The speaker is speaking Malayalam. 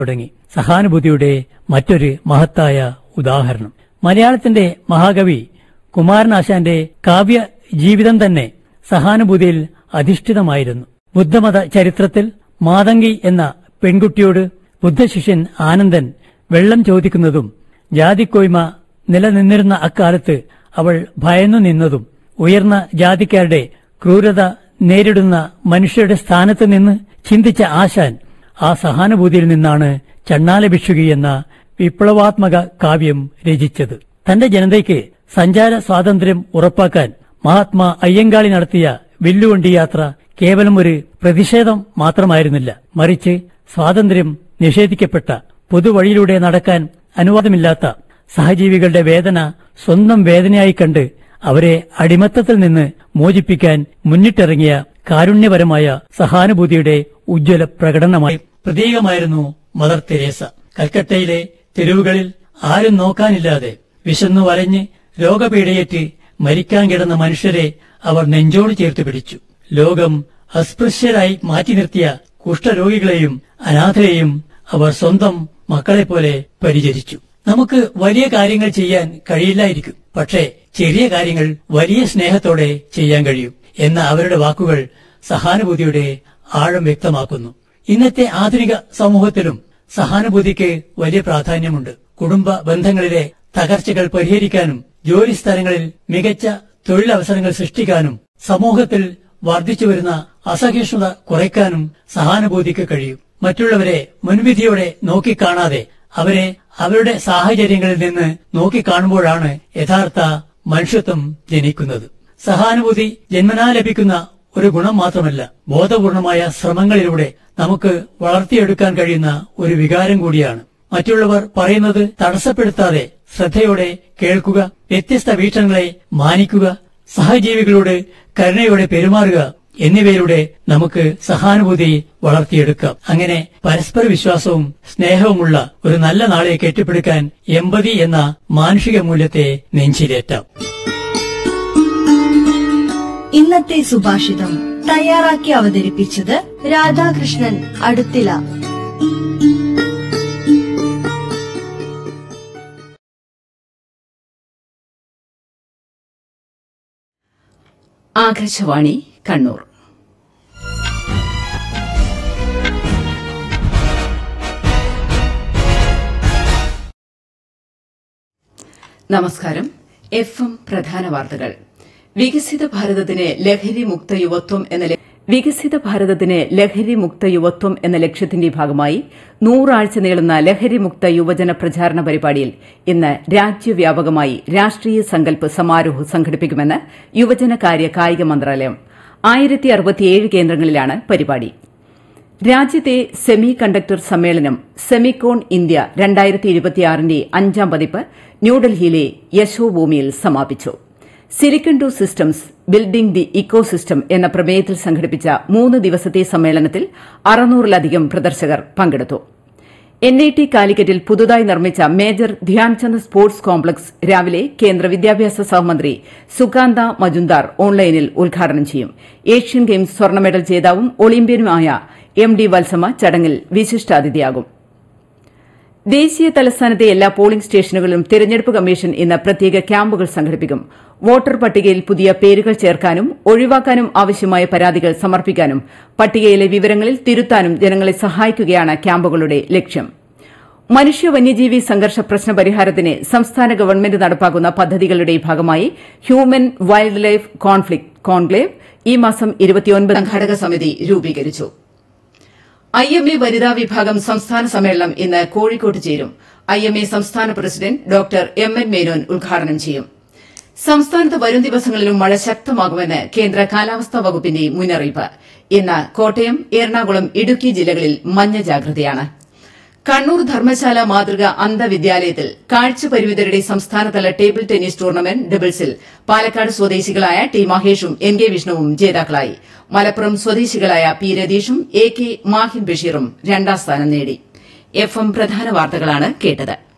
തുടങ്ങി സഹാനുഭൂതിയുടെ മറ്റൊരു മഹത്തായ ഉദാഹരണം മലയാളത്തിന്റെ മഹാകവി കുമാരനാശാന്റെ കാവ്യ ജീവിതം തന്നെ സഹാനുഭൂതിയിൽ അധിഷ്ഠിതമായിരുന്നു ബുദ്ധമത ചരിത്രത്തിൽ മാതങ്കി എന്ന പെൺകുട്ടിയോട് ബുദ്ധശിഷ്യൻ ആനന്ദൻ വെള്ളം ചോദിക്കുന്നതും ജാതിക്കോയ്മ നിലനിന്നിരുന്ന അക്കാലത്ത് അവൾ ഭയന്നു നിന്നതും ഉയർന്ന ജാതിക്കാരുടെ ക്രൂരത നേരിടുന്ന മനുഷ്യരുടെ സ്ഥാനത്ത് നിന്ന് ചിന്തിച്ച ആശാൻ ആ സഹാനുഭൂതിയിൽ നിന്നാണ് ചണ്ണാല ഭിക്ഷുകി എന്ന വിപ്ലവാത്മക കാവ്യം രചിച്ചത് തന്റെ ജനതയ്ക്ക് സഞ്ചാര സ്വാതന്ത്ര്യം ഉറപ്പാക്കാൻ മഹാത്മാ അയ്യങ്കാളി നടത്തിയ വില്ലുവണ്ടി യാത്ര കേവലം ഒരു പ്രതിഷേധം മാത്രമായിരുന്നില്ല മറിച്ച് സ്വാതന്ത്ര്യം നിഷേധിക്കപ്പെട്ട പൊതുവഴിയിലൂടെ നടക്കാൻ അനുവാദമില്ലാത്ത സഹജീവികളുടെ വേദന സ്വന്തം വേദനയായി കണ്ട് അവരെ അടിമത്തത്തിൽ നിന്ന് മോചിപ്പിക്കാൻ മുന്നിട്ടിറങ്ങിയ കാരുണ്യപരമായ സഹാനുഭൂതിയുടെ ഉജ്ജ്വല പ്രകടനമായി പ്രതീകമായിരുന്നു മദർ തെരേസ കൽക്കട്ടയിലെ തെരുവുകളിൽ ആരും നോക്കാനില്ലാതെ വിശന്നു വലഞ്ഞ് രോഗപീഠയേറ്റ് മരിക്കാൻ കിടന്ന മനുഷ്യരെ അവർ നെഞ്ചോട് ചേർത്ത് പിടിച്ചു ലോകം അസ്പൃശ്യരായി മാറ്റി നിർത്തിയ കുഷ്ഠരോഗികളെയും അനാഥരെയും അവർ സ്വന്തം മക്കളെ പോലെ പരിചരിച്ചു നമുക്ക് വലിയ കാര്യങ്ങൾ ചെയ്യാൻ കഴിയില്ലായിരിക്കും പക്ഷേ ചെറിയ കാര്യങ്ങൾ വലിയ സ്നേഹത്തോടെ ചെയ്യാൻ കഴിയും എന്ന അവരുടെ വാക്കുകൾ സഹാനുഭൂതിയുടെ ആഴം വ്യക്തമാക്കുന്നു ഇന്നത്തെ ആധുനിക സമൂഹത്തിലും സഹാനുഭൂതിക്ക് വലിയ പ്രാധാന്യമുണ്ട് കുടുംബ ബന്ധങ്ങളിലെ തകർച്ചകൾ പരിഹരിക്കാനും ജോലി സ്ഥലങ്ങളിൽ മികച്ച തൊഴിലവസരങ്ങൾ സൃഷ്ടിക്കാനും സമൂഹത്തിൽ വർദ്ധിച്ചു വരുന്ന അസഹിഷ്ണുത കുറയ്ക്കാനും സഹാനുഭൂതിക്ക് കഴിയും മറ്റുള്ളവരെ മുൻവിധിയോടെ നോക്കിക്കാണാതെ അവരെ അവരുടെ സാഹചര്യങ്ങളിൽ നിന്ന് നോക്കിക്കാണുമ്പോഴാണ് യഥാർത്ഥ മനുഷ്യത്വം ജനിക്കുന്നത് സഹാനുഭൂതി ജന്മനാ ലഭിക്കുന്ന ഒരു ഗുണം മാത്രമല്ല ബോധപൂർണമായ ശ്രമങ്ങളിലൂടെ നമുക്ക് വളർത്തിയെടുക്കാൻ കഴിയുന്ന ഒരു വികാരം കൂടിയാണ് മറ്റുള്ളവർ പറയുന്നത് തടസ്സപ്പെടുത്താതെ ശ്രദ്ധയോടെ കേൾക്കുക വ്യത്യസ്ത വീക്ഷണങ്ങളെ മാനിക്കുക സഹജീവികളോട് കരുണയോടെ പെരുമാറുക എന്നിവയിലൂടെ നമുക്ക് സഹാനുഭൂതി വളർത്തിയെടുക്കാം അങ്ങനെ പരസ്പര വിശ്വാസവും സ്നേഹവുമുള്ള ഒരു നല്ല നാളെ കെട്ടിപ്പടുക്കാൻ എമ്പതി എന്ന മാനുഷിക മൂല്യത്തെ നെഞ്ചിലേറ്റാം ഇന്നത്തെ സുഭാഷിതം തയ്യാറാക്കി അവതരിപ്പിച്ചത് രാധാകൃഷ്ണൻ അടുത്തില ആകാശവാണി കണ്ണൂർ നമസ്കാരം എഫ് എം പ്രധാന വാർത്തകൾ വികസിത ഭാരതത്തിന് ലഹരി മുക്ത യുവത്വം എന്ന ല- വികസിത ഭാരതത്തിന് ലഹരി മുക്ത യുവത്വം എന്ന ലക്ഷ്യത്തിന്റെ ഭാഗമായി നൂറാഴ്ച നീളുന്ന ലഹരി മുക്ത യുവജന പ്രചാരണ പരിപാടിയിൽ ഇന്ന് രാജ്യവ്യാപകമായി രാഷ്ട്രീയ സങ്കല്പ് സമാരോഹ് സംഘടിപ്പിക്കുമെന്ന് യുവജനകാര്യ കായിക മന്ത്രാലയം ആയിരത്തി അറുപത്തിയേഴ് കേന്ദ്രങ്ങളിലാണ് പരിപാടി രാജ്യത്തെ സെമി കണ്ടക്ടർ സമ്മേളനം സെമിക്കോൺ ഇന്ത്യ രണ്ടായിരത്തി ഇരുപത്തിയാറിന്റെ അഞ്ചാം പതിപ്പ് ന്യൂഡൽഹിയിലെ യശോഭൂമിയിൽ സമാപിച്ചു silicon to systems building the ecosystem എന്ന പ്രമേയത്തിൽ സംഘടിപ്പിച്ച മൂന്ന് ദിവസത്തെ സമ്മേളനത്തിൽ അറുന്നൂറിലധികം പ്രദർശകർ പങ്കെടുത്തു എൻ ഐ ടി കാലിക്കറ്റിൽ പുതുതായി നിർമ്മിച്ച മേജർ ധ്യാൻചന്ദ് സ്പോർട്സ് കോംപ്ലക്സ് രാവിലെ കേന്ദ്ര വിദ്യാഭ്യാസ സഹമന്ത്രി സുകാന്ത മജുന്ദാർ ഓൺലൈനിൽ ഉദ്ഘാടനം ചെയ്യും ഏഷ്യൻ ഗെയിംസ് സ്വർണ്ണ മെഡൽ ജേതാവും ഒളിമ്പ്യനുമായ എം ഡി വത്സമ ചടങ്ങിൽ വിശിഷ്ടാതിഥിയാകും ദേശീയ തലസ്ഥാനത്തെ എല്ലാ പോളിംഗ് സ്റ്റേഷനുകളിലും തെരഞ്ഞെടുപ്പ് കമ്മീഷൻ ഇന്ന് പ്രത്യേക ക്യാമ്പുകൾ സംഘടിപ്പിക്കും വോട്ടർ പട്ടികയിൽ പുതിയ പേരുകൾ ചേർക്കാനും ഒഴിവാക്കാനും ആവശ്യമായ പരാതികൾ സമർപ്പിക്കാനും പട്ടികയിലെ വിവരങ്ങളിൽ തിരുത്താനും ജനങ്ങളെ സഹായിക്കുകയാണ് ക്യാമ്പുകളുടെ ലക്ഷ്യം മനുഷ്യ വന്യജീവി സംഘർഷ പ്രശ്ന പരിഹാരത്തിന് സംസ്ഥാന ഗവൺമെന്റ് നടപ്പാക്കുന്ന പദ്ധതികളുടെ ഭാഗമായി human wildlife conflict conclave ഈ മാസം ഇരുപത്തിയൊൻപത് സംഘാടക സമിതി രൂപീകരിച്ചു ഐ എം എ വനിതാ വിഭാഗം സംസ്ഥാന സമ്മേളനം ഇന്ന് കോഴിക്കോട്ട് ചേരും ഐ എം എ സംസ്ഥാന president doctor M N Menon ഉദ്ഘാടനം ചെയ്യും സംസ്ഥാനത്ത് വരും ദിവസങ്ങളിലും മഴ ശക്തമാകുമെന്ന് കേന്ദ്ര കാലാവസ്ഥാ വകുപ്പിന്റെ മുന്നറിയിപ്പ് ഇന്ന് കോട്ടയം എറണാകുളം ഇടുക്കി ജില്ലകളിൽ മഞ്ഞ ജാഗ്രതയാണ് കണ്ണൂർ ധർമ്മശാല മാതൃക അന്ധവിദ്യാലയത്തിൽ കാഴ്ചപരിമിതരുടെ സംസ്ഥാനതല ടേബിൾ ടെന്നീസ് ടൂർണമെന്റ് ഡബിൾസിൽ പാലക്കാട് സ്വദേശികളായ ടി മഹേഷും എൻ കെ വിഷ്ണുവും ജേതാക്കളായി മലപ്പുറം സ്വദേശികളായ പി രതീഷും എ കെ മാഹിൻ ബഷീറും രണ്ടാം സ്ഥാനം നേടി എഫ് എം പ്രധാന വാർത്തകളാണ് കേട്ടത്